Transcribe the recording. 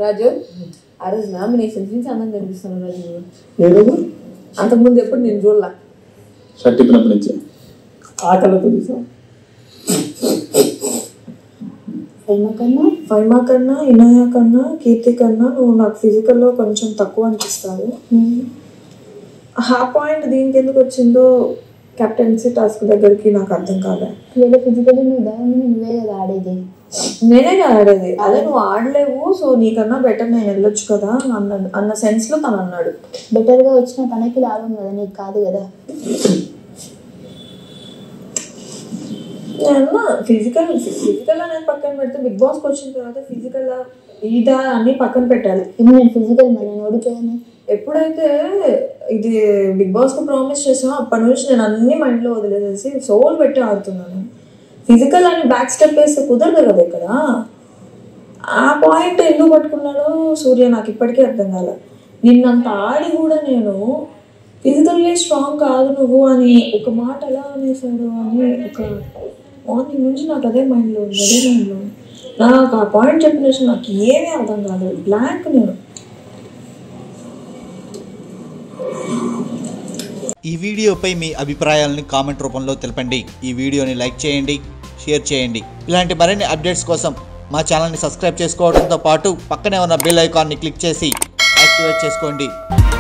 రాజు ఆ రోజు నామినేషన్ నుంచి అన్నం కనిపిస్తాను రాజు ఏదో అంతకుముందు ఎప్పుడు నేను చూడలా షర్ట్ ఇప్పినప్పటి నుంచి ఆకలితో చూసాం ఫైమా కన్నా ఫైమా కన్నా ఇనాయ కన్నా కీర్తి కన్నా నువ్వు నాకు ఫిజికల్లో కొంచెం తక్కువ అనిపిస్తావు ఆ పాయింట్ దీనికి ఎందుకు వచ్చిందో కెప్టెన్సీ టాస్క్ దగ్గరికి నాకు అర్థం కాలే వీళ్ళ ఫిజికల్లీ నువ్వు దాన్ని నువ్వే కదా ఆడేది నేనే కదా ఆడేది అదే నువ్వు ఆడలేవు సో నీకన్నా బెటర్ నేను వెళ్ళొచ్చు కదా అన్న అన్న సెన్స్లో తను అన్నాడు బెటర్గా వచ్చిన తనకి లాభం కదా నీకు కాదు కదా నేను ఫిజికల్ ఫిజికల్ అనేది పక్కన పెడితే బిగ్ బాస్కి వచ్చిన తర్వాత ఫిజికల్ ఇదా అన్ని పక్కన పెట్టాలి ఇప్పుడు నేను ఫిజికల్ మరి నేను ఓడిపోయాను ఎప్పుడైతే ఇది బిగ్ బాస్ కు ప్రామిస్ చేసామో అప్పటి నుంచి నేను అన్ని మైండ్ లో వదిలేసేసి సోల్ పెట్టి ఆడుతున్నాను ఫిజికల్ అని బ్యాక్ స్టెప్ వేస్తే కుదరదు కదా ఇక్కడ ఆ పాయింట్ ఎందుకు పట్టుకున్నాడో సూర్య నాకు ఇప్పటికీ అర్థం కాల నిన్నంత ఆడి కూడా నేను ఫిజికల్లీ స్ట్రాంగ్ కాదు నువ్వు అని ఒక మాట ఎలా అనేసాడు అని ఒక మార్నింగ్ నుంచి నాకు అదే మైండ్లో ఉంది అదే మైండ్లో ఉంది. నాకు ఆ పాయింట్ చెప్పిన నాకు ఏమీ అర్థం కాదు బ్లాంక్ నేను ఈ వీడియోపై మీ అభిప్రాయాలను కామెంట్ రూపంలో తెలపండి ఈ వీడియోని లైక్ చేయండి షేర్ చేయండి ఇలాంటి మరిన్ని అప్డేట్స్ కోసం మా ఛానల్ని సబ్స్క్రైబ్ చేసుకోవడంతో పాటు పక్కనే ఉన్న బెల్ ఐకాన్ని క్లిక్ చేసి యాక్టివేట్ చేసుకోండి